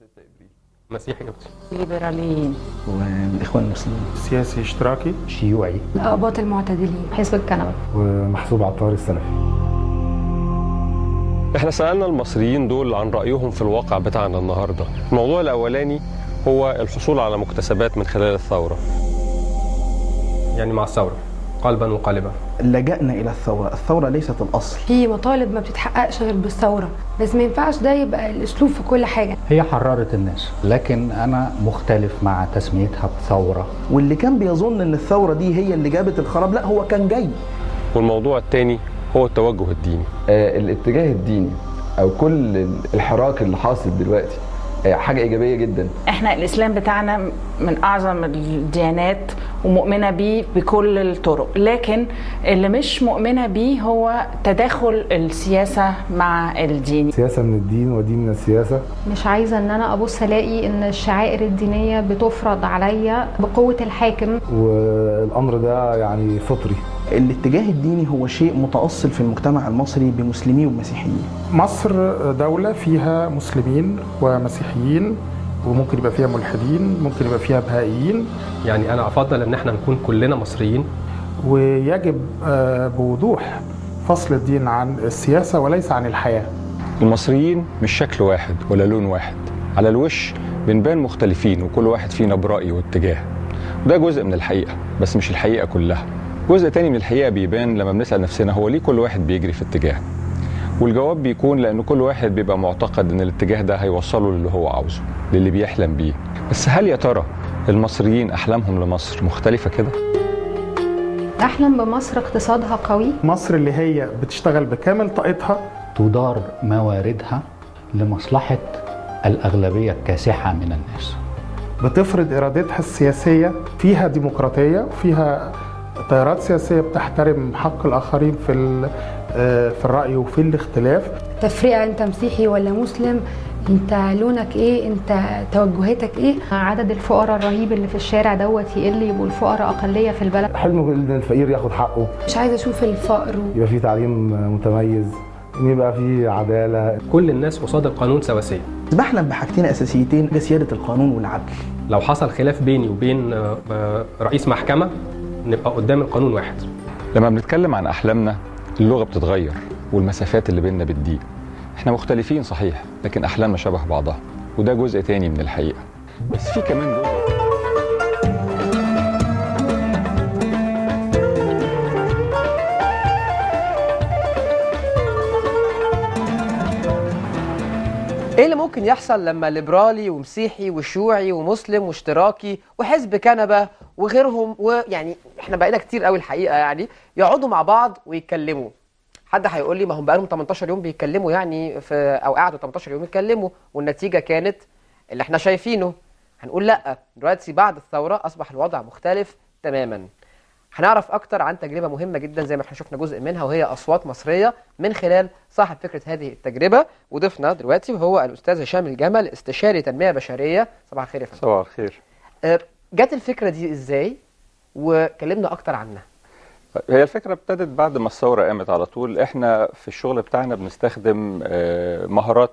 مسيحي قبطي ليبراليين والإخوان المسلمين سياسي اشتراكي شيوعي أقباط المعتدلين حزب الكنبة ومحسوب عطار السلفي احنا سألنا المصريين دول عن رأيهم في الواقع بتاعنا النهاردة الموضوع الأولاني هو الحصول على مكتسبات من خلال الثورة يعني مع الثورة قلبا وقالبا لجأنا إلى الثورة الثورة ليست الأصل في مطالب ما بتتحققش غير بالثورة بس ما ينفعش ده يبقى الأسلوب في كل حاجة هي حررت الناس لكن أنا مختلف مع تسميتها بثورة واللي كان بيظن إن الثورة دي هي اللي جابت الخراب لا هو كان جاي والموضوع الثاني هو التوجه الديني آه الاتجاه الديني او كل الحراك اللي حاصل دلوقتي آه حاجه ايجابيه جدا احنا الاسلام بتاعنا من اعظم الديانات ومؤمنه بيه بكل الطرق لكن اللي مش مؤمنه بيه هو تداخل السياسه مع الدين سياسة من الدين ودين من السياسة مش عايزة ان انا ابص الاقي ان الشعائر الدينية بتفرض عليا بقوة الحاكم والأمر ده يعني فطري الاتجاه الديني هو شيء متأصل في المجتمع المصري بمسلميه ومسيحيين مصر دولة فيها مسلمين ومسيحيين وممكن يبقى فيها ملحدين ممكن يبقى فيها بهائيين يعني أنا أفضل إن احنا نكون كلنا مصريين ويجب آه، بوضوح فصل الدين عن السياسة وليس عن الحياة المصريين مش شكل واحد ولا لون واحد على الوش بنبان مختلفين وكل واحد فينا برأي واتجاه وده جزء من الحقيقة بس مش الحقيقة كلها جزء تاني من الحقيقة بيبان لما بنسأل نفسنا هو ليه كل واحد بيجري في اتجاه والجواب بيكون لأن كل واحد بيبقى معتقد إن الاتجاه ده هيوصله للي هو عاوزه للي بيحلم بيه بس هل يا ترى المصريين أحلامهم لمصر مختلفة كده؟ احلم بمصر اقتصادها قوي مصر اللي هي بتشتغل بكامل طاقتها تدار مواردها لمصلحة الأغلبية الكاسحة من الناس بتفرض إرادتها السياسية فيها ديمقراطية فيها تيارات سياسية بتحترم حق الآخرين في ال- آه، في الرأي وفي الاختلاف تفرقة أنت مسيحي ولا مسلم أنت لونك إيه أنت توجهاتك إيه عدد الفقراء الرهيب اللي في الشارع دوت يقل يبقوا الفقراء اقلية في البلد حلمه ان الفقير ياخد حقه مش عايزة أشوف الفقر و... يبقى فيه تعليم متميز ان يبقى فيه عدالة كل الناس قصاد القانون سواسية بحلم بحاجتين أساسيتين ده سيادة القانون والعدل لو حصل خلاف بيني وبين آه، آه، رئيس محكمة نبقى قدام القانون واحد لما بنتكلم عن أحلامنا اللغة بتتغير والمسافات اللي بيننا بتضيق احنا مختلفين صحيح لكن أحلامنا شبه بعضها وده جزء تاني من الحقيقة بس في كمان جزء ايه اللي ممكن يحصل لما ليبرالي ومسيحي وشيوعي ومسلم واشتراكي وحزب كنبه وغيرهم ويعني احنا بقينا كتير قوي الحقيقه يعني يقعدوا مع بعض ويتكلموا حد هيقول لي ما هم بقالهم 18 يوم بيتكلموا يعني في او قعدوا 18 يوم يتكلموا والنتيجه كانت اللي احنا شايفينه هنقول لا دلوقتي بعد الثوره اصبح الوضع مختلف تماما هنعرف اكتر عن تجربه مهمه جدا زي ما احنا شفنا جزء منها وهي اصوات مصريه من خلال صاحب فكره هذه التجربه وضيفنا دلوقتي وهو الاستاذ هشام الجمل استشاري تنميه بشريه صباح الخير يا فندم صباح الخير آه، جت الفكره دي ازاي وكلمنا اكتر عنها هي الفكرة ابتدت بعد ما الثورة قامت على طول احنا في الشغل بتاعنا بنستخدم آه، مهارات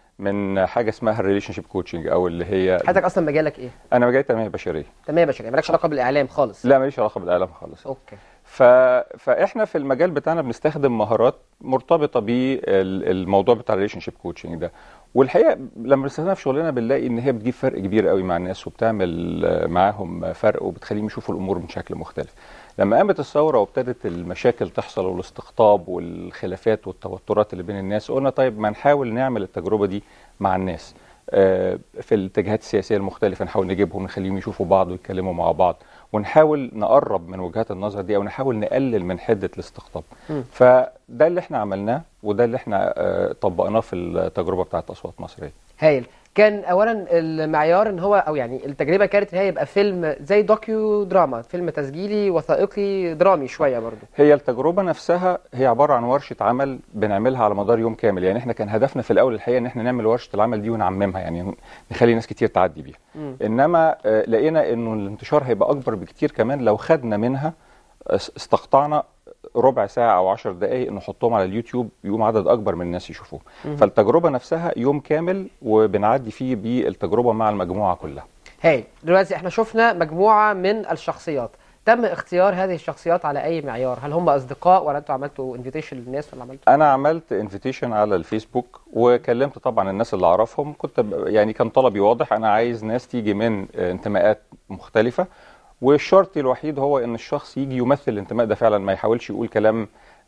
من حاجة اسمها الريليشن شيب كوتشنج او اللي هي حضرتك اصلا مجالك ايه انا مجالي تنمية بشرية تنميه بشريه مالكش علاقه بالاعلام خالص لا ماليش علاقة بالاعلام خالص اوكي ف... فاحنا في المجال بتاعنا بنستخدم مهارات مرتبطه بالموضوع بتاع الريليشن شيب كوتشنج ده والحقيقه لما بنستخدمها في شغلنا بنلاقي ان هي بتجيب فرق كبير قوي مع الناس وبتعمل آه، معاهم فرق وبتخليهم يشوفوا الامور من شكل مختلف لما قامت الثوره وابتدت المشاكل تحصل والاستقطاب والخلافات والتوترات اللي بين الناس قلنا طيب ما نحاول نعمل التجربه دي مع الناس آه، في الاتجاهات السياسيه المختلفه نحاول نجيبهم نخليهم يشوفوا بعض ويتكلموا مع بعض ونحاول نقرب من وجهات النظر دي او نحاول نقلل من حده الاستقطاب مم. فده اللي احنا عملناه وده اللي احنا آه، طبقناه في التجربه بتاعت اصوات مصريه هايل كان اولا المعيار ان هو او يعني التجربه كانت ان هي يبقى فيلم زي دوكيو دراما فيلم تسجيلي وثائقي درامي شويه برضو هي التجربه نفسها هي عباره عن ورشه عمل بنعملها على مدار يوم كامل يعني احنا كان هدفنا في الاول الحقيقه ان احنا نعمل ورشه العمل دي ونعممها يعني نخلي ناس كتير تعدي بيها مم. انما آه، لقينا انه الانتشار هيبقى اكبر بكتير كمان لو خدنا منها اس- استقطعنا ربع ساعة أو عشر دقايق نحطهم على اليوتيوب يقوم عدد أكبر من الناس يشوفوه مهم. فالتجربة نفسها يوم كامل وبنعدي فيه بالتجربة مع المجموعة كلها هاي دلوقتي احنا شفنا مجموعه من الشخصيات تم اختيار هذه الشخصيات على اي معيار هل هم اصدقاء ولا انتوا عملتوا انفيتيشن للناس ولا عملتوا انا عملت انفيتيشن على الفيسبوك وكلمت طبعا الناس اللي اعرفهم كنت ب- يعني كان طلبي واضح انا عايز ناس تيجي من آه، انتماءات مختلفه والشرط الوحيد هو ان الشخص يجي يمثل الانتماء ده فعلا ما يحاولش يقول كلام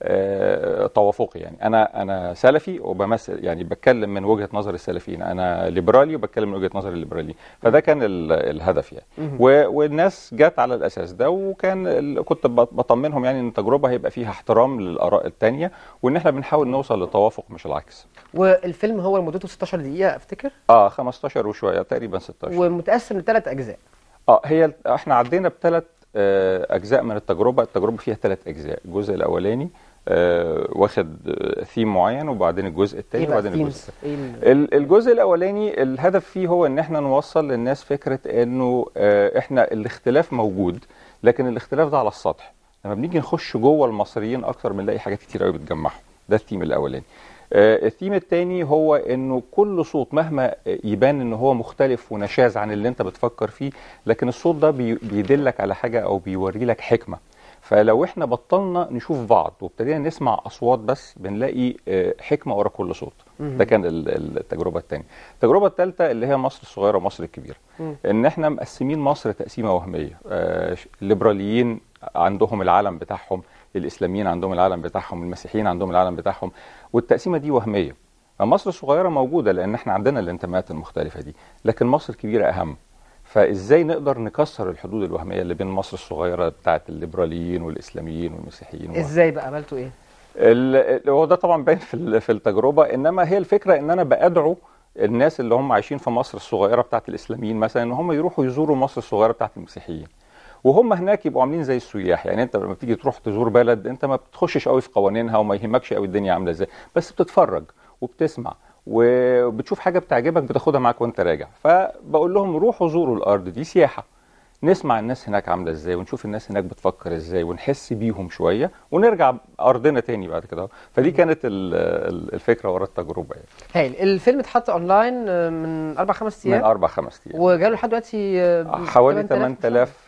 آه، توافقي يعني انا انا سلفي وبمثل يعني بتكلم من وجهه نظر السلفيين انا ليبرالي وبتكلم من وجهه نظر الليبراليين فده كان ال- الهدف يعني مهم. و- والناس جت على الاساس ده وكان ال- كنت بط- بطمنهم يعني ان التجربه هيبقى فيها احترام للاراء التانية وان احنا بنحاول نوصل لتوافق مش العكس والفيلم هو مدته 16 دقيقه افتكر اه 15 وشويه تقريبا 16 ومتقسم لثلاث اجزاء اه هي ال- احنا عدينا بثلاث اجزاء من التجربه التجربه فيها ثلاث اجزاء الجزء الاولاني آه واخد آه، ثيم معين وبعدين الجزء الثاني ايه بقى وبعدين الجزء themes؟ الثاني ايه ال- ال- الجزء الاولاني الهدف فيه هو ان احنا نوصل للناس فكره انه آه، احنا الاختلاف موجود لكن الاختلاف ده على السطح لما بنيجي نخش جوه المصريين اكتر بنلاقي حاجات كتير قوي بتجمعهم ده الثيم الاولاني آه، الثيم الثاني هو انه كل صوت مهما يبان ان هو مختلف ونشاز عن اللي انت بتفكر فيه لكن الصوت ده بي- بيدلك على حاجه او بيوري لك حكمه فلو احنا بطلنا نشوف بعض وابتدينا نسمع اصوات بس بنلاقي آه، حكمه ورا كل صوت مهم. ده كان ال- ال- التجربه الثانيه التجربه الثالثه اللي هي مصر الصغيره ومصر الكبيره مم. ان احنا مقسمين مصر تقسيمه وهميه آه، ش- الليبراليين عندهم العالم بتاعهم الاسلاميين عندهم العالم بتاعهم المسيحيين عندهم العالم بتاعهم والتقسيمه دي وهميه مصر الصغيره موجوده لان احنا عندنا الانتماءات المختلفه دي لكن مصر الكبيره اهم فازاي نقدر نكسر الحدود الوهميه اللي بين مصر الصغيره بتاعت الليبراليين والاسلاميين والمسيحيين و- ازاي بقى عملتوا ايه ال- ال- هو ده طبعا باين في ال- في التجربه انما هي الفكره ان انا بادعو الناس اللي هم عايشين في مصر الصغيره بتاعت الاسلاميين مثلا ان هم يروحوا يزوروا مصر الصغيره بتاعت المسيحيين وهم هناك يبقوا عاملين زي السياح يعني انت لما بتيجي تروح تزور بلد انت ما بتخشش قوي في قوانينها وما يهمكش قوي الدنيا عامله ازاي بس بتتفرج وبتسمع وبتشوف حاجه بتعجبك بتاخدها معاك وانت راجع فبقول لهم روحوا زوروا الارض دي سياحه نسمع الناس هناك عامله ازاي ونشوف الناس هناك بتفكر ازاي ونحس بيهم شويه ونرجع ارضنا تاني بعد كده فدي كانت ال- ال- الفكره ورا التجربه يعني هايل الفيلم اتحط اونلاين آه، من اربع خمس من ايام اربع خمس ايام وجاله لحد دلوقتي آه، حوالي 8000 8000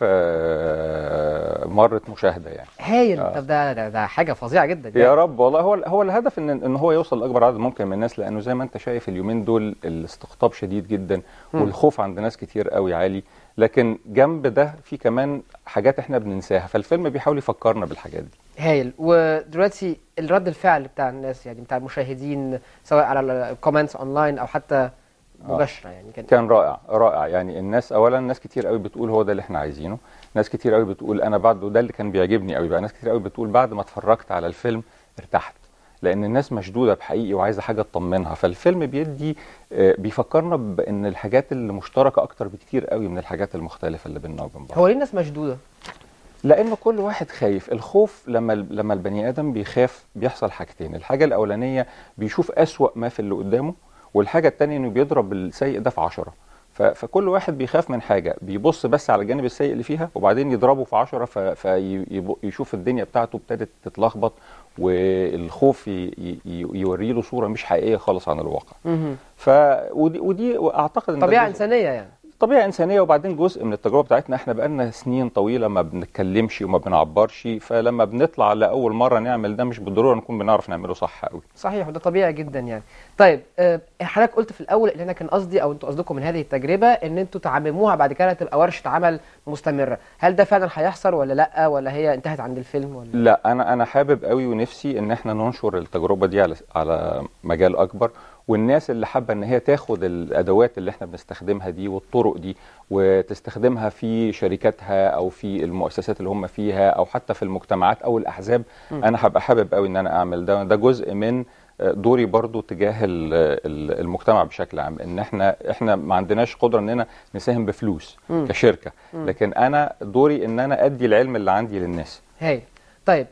آه، مره مشاهده يعني هايل آه. طب ده, ده ده حاجه فظيعه جدا يا يعني. رب والله هو هو الهدف ان ان هو يوصل لاكبر عدد ممكن من الناس لانه زي ما انت شايف اليومين دول الاستقطاب شديد جدا مم. والخوف عند ناس كتير قوي عالي لكن جنب ده في كمان حاجات احنا بننساها فالفيلم بيحاول يفكرنا بالحاجات دي هايل ودلوقتي الرد الفعل بتاع الناس يعني بتاع المشاهدين سواء على الكومنتس اونلاين او حتى مباشره يعني كان كان رائع رائع يعني الناس اولا ناس كتير قوي بتقول هو ده اللي احنا عايزينه ناس كتير قوي بتقول انا بعد وده اللي كان بيعجبني قوي بقى ناس كتير قوي بتقول بعد ما اتفرجت على الفيلم ارتحت لان الناس مشدوده بحقيقي وعايزه حاجه تطمنها فالفيلم بيدي آه، بيفكرنا بان الحاجات اللي مشتركه اكتر بكتير قوي من الحاجات المختلفه اللي بيننا وبين بعض هو ليه الناس مشدوده لان كل واحد خايف الخوف لما لما البني ادم بيخاف بيحصل حاجتين الحاجه الاولانيه بيشوف اسوا ما في اللي قدامه والحاجه الثانيه انه بيضرب السيء ده في عشرة ف- فكل واحد بيخاف من حاجه بيبص بس على الجانب السيء اللي فيها وبعدين يضربه في عشرة فيشوف الدنيا بتاعته ابتدت تتلخبط والخوف ي- ي- ي- يوري له صوره مش حقيقيه خالص عن الواقع مهم. ف ودي, ودي اعتقد ان ده طبيعه جزء- انسانيه يعني طبيعه انسانيه وبعدين جزء من التجربه بتاعتنا احنا بقالنا سنين طويله ما بنتكلمش وما بنعبرش فلما بنطلع لاول مره نعمل ده مش بالضروره نكون بنعرف نعمله صح قوي صحيح وده طبيعي جدا يعني طيب آه، حضرتك قلت في الاول ان انا كان قصدي او انتوا قصدكم من هذه التجربه ان انتوا تعمموها بعد كده تبقى ورشه عمل مستمره هل ده فعلا هيحصل ولا لا ولا هي انتهت عند الفيلم ولا لا انا انا حابب قوي ونفسي ان احنا ننشر التجربه دي على على مجال اكبر والناس اللي حابه ان هي تاخد الادوات اللي احنا بنستخدمها دي والطرق دي وتستخدمها في شركاتها او في المؤسسات اللي هم فيها او حتى في المجتمعات او الاحزاب مم. انا هبقى حابب قوي ان انا اعمل ده ده جزء من دوري برضو تجاه ال- ال- المجتمع بشكل عام ان احنا احنا ما عندناش قدره اننا نساهم بفلوس مم. كشركه مم. لكن انا دوري ان انا ادي العلم اللي عندي للناس هاي طيب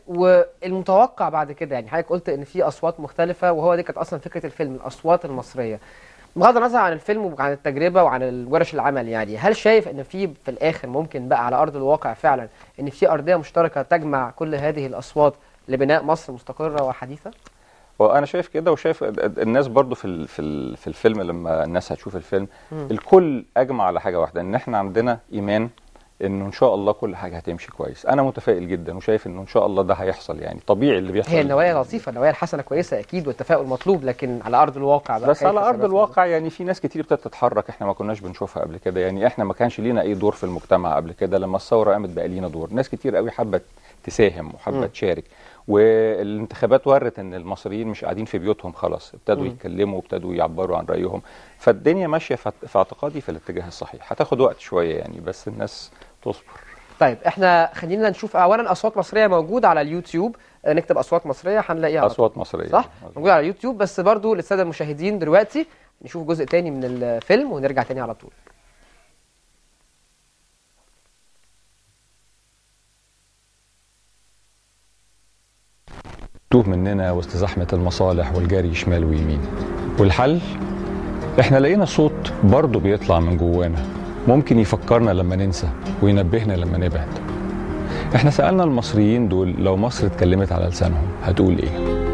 والمتوقع بعد كده يعني حضرتك قلت ان في اصوات مختلفه وهو دي كانت اصلا فكره الفيلم الاصوات المصريه بغض النظر عن الفيلم وعن التجربه وعن ورش العمل يعني هل شايف ان في في الاخر ممكن بقى على ارض الواقع فعلا ان في ارضيه مشتركه تجمع كل هذه الاصوات لبناء مصر مستقره وحديثه وانا شايف كده وشايف ال- ال- الناس برضو في ال- في ال- في الفيلم لما الناس هتشوف الفيلم مم. الكل اجمع على حاجه واحده ان احنا عندنا ايمان انه ان شاء الله كل حاجه هتمشي كويس انا متفائل جدا وشايف انه ان شاء الله ده هيحصل يعني طبيعي اللي بيحصل هي النوايا لطيفه النوايا الحسنه كويسه اكيد والتفاؤل مطلوب لكن على ارض الواقع بقى بس كيف على ارض سيكون؟ الواقع يعني في ناس كتير ابتدت تتحرك احنا ما كناش بنشوفها قبل كده يعني احنا ما كانش لينا اي دور في المجتمع قبل كده لما الثوره قامت بقى لينا دور ناس كتير قوي حابه تساهم مم. وحابه تشارك والانتخابات ورت ان المصريين مش قاعدين في بيوتهم خلاص ابتدوا مم. يتكلموا وابتدوا يعبروا عن رايهم فالدنيا ماشيه في في اعتقادي في الاتجاه الصحيح هتاخد وقت شويه يعني بس الناس تصبر طيب احنا خلينا نشوف اولا اصوات مصريه موجوده على اليوتيوب آه، نكتب اصوات مصريه هنلاقيها على طول. اصوات مصريه صح موجوده على اليوتيوب بس برضو للساده المشاهدين دلوقتي نشوف جزء تاني من الفيلم ونرجع تاني على طول توه مننا وسط زحمة المصالح والجري شمال ويمين والحل احنا لقينا صوت برضه بيطلع من جوانا ممكن يفكرنا لما ننسى وينبهنا لما نبعد احنا سألنا المصريين دول لو مصر اتكلمت على لسانهم هتقول ايه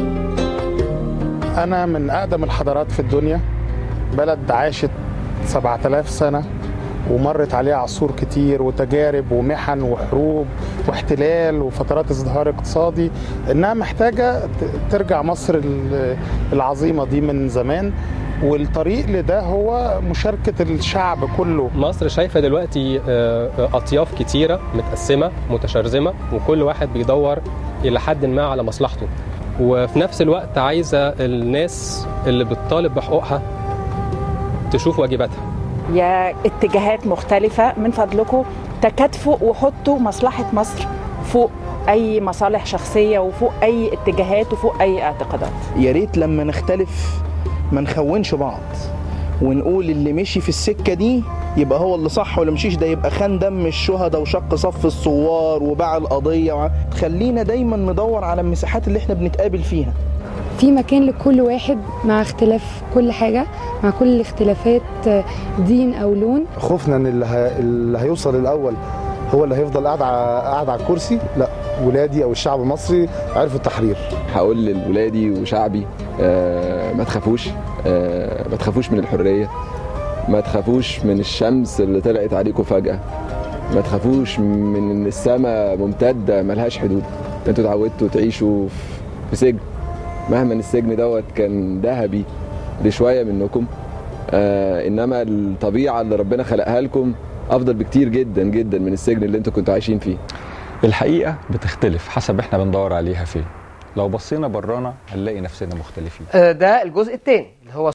أنا من أقدم الحضارات في الدنيا بلد عاشت 7000 سنة ومرت عليها عصور كتير وتجارب ومحن وحروب واحتلال وفترات ازدهار اقتصادي انها محتاجه ت- ترجع مصر ال- العظيمه دي من زمان والطريق لده هو مشاركه الشعب كله مصر شايفة دلوقتي آه، آه، أطياف كتيرة متقسمة متشرذمة وكل واحد بيدور إلى حد ما على مصلحته وفي نفس الوقت عايزة الناس اللي بتطالب بحقوقها تشوف واجباتها يا اتجاهات مختلفة من فضلكم تكاتفوا وحطوا مصلحة مصر فوق أي مصالح شخصية وفوق أي اتجاهات وفوق أي اعتقادات يا ريت لما نختلف ما نخونش بعض ونقول اللي مشي في السكة دي يبقى هو اللي صح واللي مشيش ده يبقى خان دم الشهداء وشق صف الثوار وباع القضية وع... خلينا دايما ندور على المساحات اللي احنا بنتقابل فيها في مكان لكل واحد مع اختلاف كل حاجة مع كل الاختلافات آه، دين أو لون خوفنا ان اللي, ه... اللي هيوصل الاول هو اللي هيفضل قاعد ع- قاعد على الكرسي لا ولادي او الشعب المصري عرفوا التحرير هقول لولادي وشعبي آه ما تخافوش آه ما تخافوش من الحريه ما تخافوش من الشمس اللي طلعت عليكم فجاه ما تخافوش من ان السماء ممتده ملهاش حدود انتوا اتعودتوا تعيشوا في- في سجن مهما السجن دوت كان ذهبي لشويه منكم آه انما الطبيعه اللي ربنا خلقها لكم افضل بكتير جدا جدا من السجن اللي انتوا كنتوا عايشين فيه الحقيقة بتختلف حسب احنا بندور عليها فين لو بصينا برانا هنلاقي نفسنا مختلفين آه، ده الجزء الثاني اللي هو